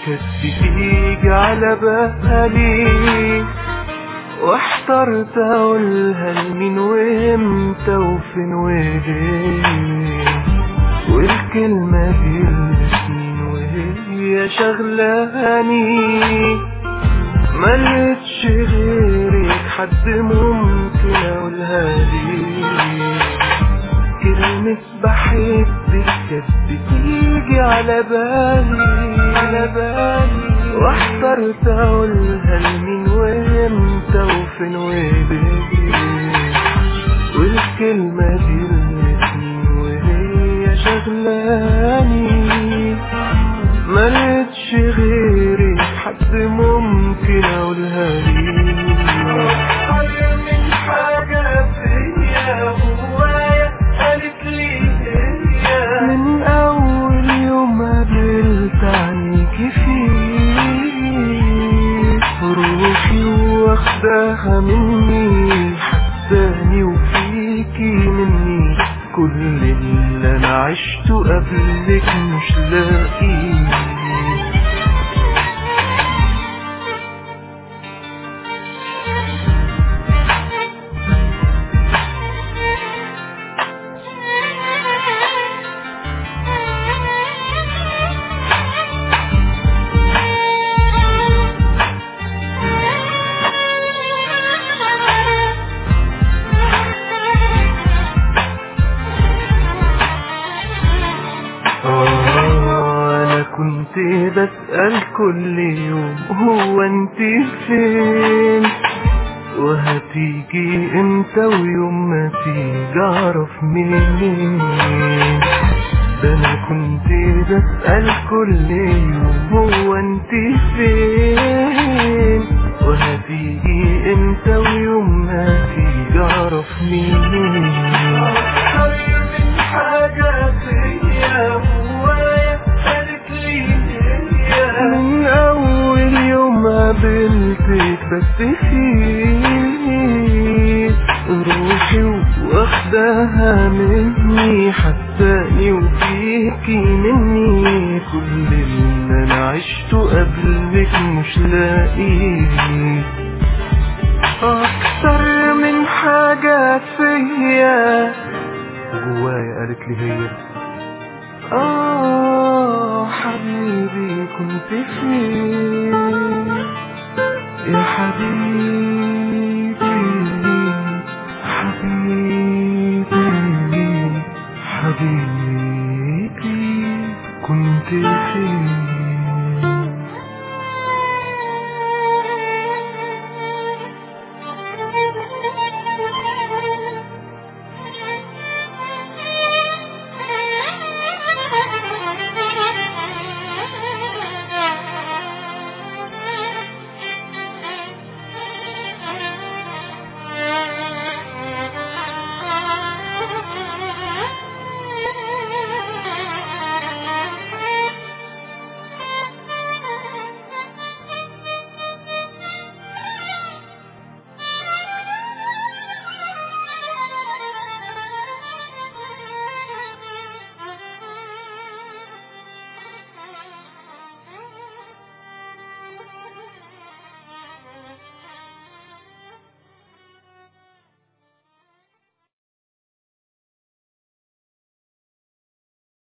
كانت بتيجي على بالي واحترت اقولها لمين وامتى وفين وليه والكلمة دي لسنين وهي شغلاني ملقتش غيرك حد ممكن اقولها ليه كلمة بحبك كانت بتيجي على بالي على بالي واحترت اقولها لمين وامتى وفين وليه والكلمة دي لسنين وهي شغلاني ملقتش غيري حد ممكن اقولها ليه من حاجة فيا جوايا قالت لي هي من اول يوم قابلت عينيكي فيه روحي واخداها مني حساني وفيكي مني كل اللي انا عشته قبلك مش لاقيه آه، أنا كنت بسأل كل يوم هو انت فين وهتيجي امتى ويوم ما تيجي اعرف منين ده انا كنت بسأل كل يوم هو انت فين وهتيجي امتى ويوم ما تيجي اعرف منين حاجة فيا جوايا قالت لي هي من أول يوم قابلتك بس فيك روحي واخداها مني حساني وفيكي مني كل اللي أنا عشته قبلك مش لاقيه أكتر من حاجة فيا جوايا قالت لي هي آه حبيبي كنت فين يا حبيبي حبيبي حبيبي كنت فين